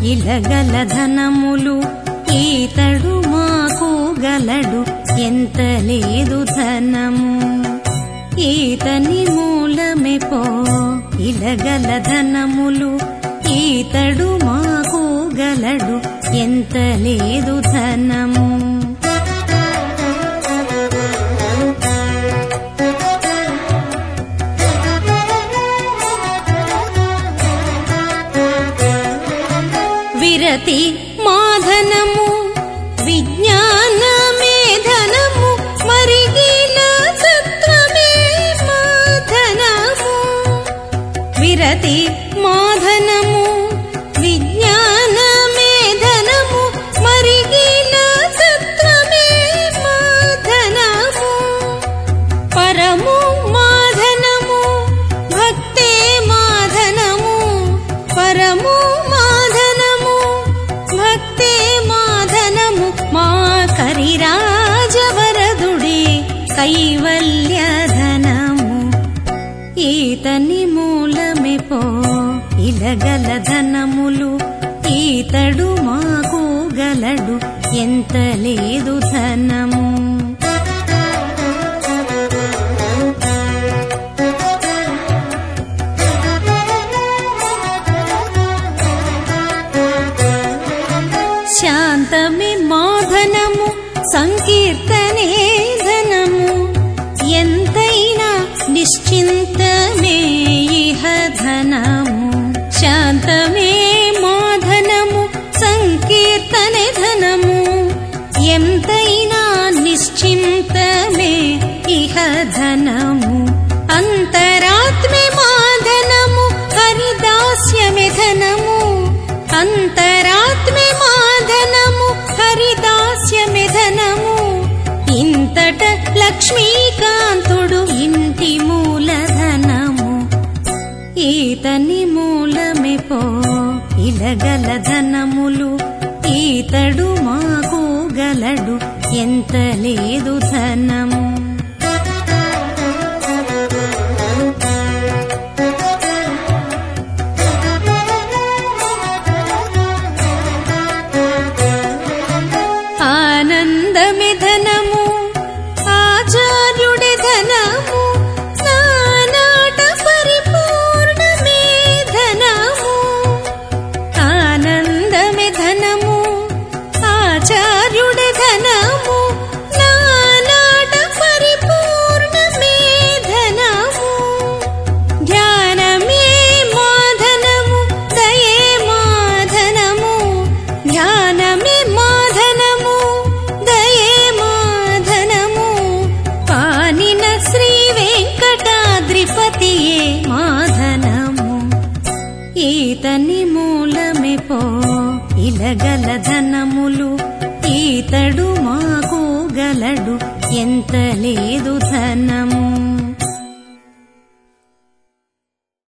ఇలగల ధనములు ఈతడు మాకు గలడు ఎంత లేదు ధనము ఈతని మూలమే పో ఇలగల ధనములు ఈతడు మాకు గలడు ఎంత లేదు ధనము విరతి మాధనము విజ్ఞానమే ధనము మరిగిన సత్వమే మాధనము విరతి మాధనము విజ్ఞానమే ధనము మరిగిన సత్వమే మాధనము పరము మాధనము భక్తే మాధనము పరము మాధనము భక్తే మాధనము మా కరిరాజవరదుడే కైవల్యధనము ఈతని మూలమే పో ఇలగల ధనములు ఈతడు మాకు గలడు ఎంత లేదు ధనము శాంతమే మాధనము సంకీర్తనే ధనము ఎంతైనా నిశ్చింతమే ఇహ ధనము శాంతమే మాధనము సంకీర్తనే ధనము ఎంతైనా నిశ్చింతమే ఇహ ధనము అంతరాత్మే మాధనము హరిదాస్యమే ధనము అంతరాత్మే మాధనము హరిదాస్యమే ధనము ఇంతట లక్ష్మీకాంతుడు ఇంటి మూలధనము ఈతని మూలమే పో ఇలగల ధనములు ఈతడు మాకు గలడు ఎంత లేదు ధనము ఆనందమే ధనము ఆచార్యుడి ధనము నానాట పరిపూర్ణమే ధనము ఆనందమే ధనము ఆచార్యుడి ధనము నానాట పరిపూర్ణమే ధనము ధ్యానమే మాధనము దయే మాధనము ధ్యానమే మాధనము దయే మాధనము పానిన శ్రీ వెంకటాద్రిపతియే మాధనము ఈతని మూలమే పో ఇలగల ధనములు ఈతడు మాకు గలడు ఎంత లేదు ధనము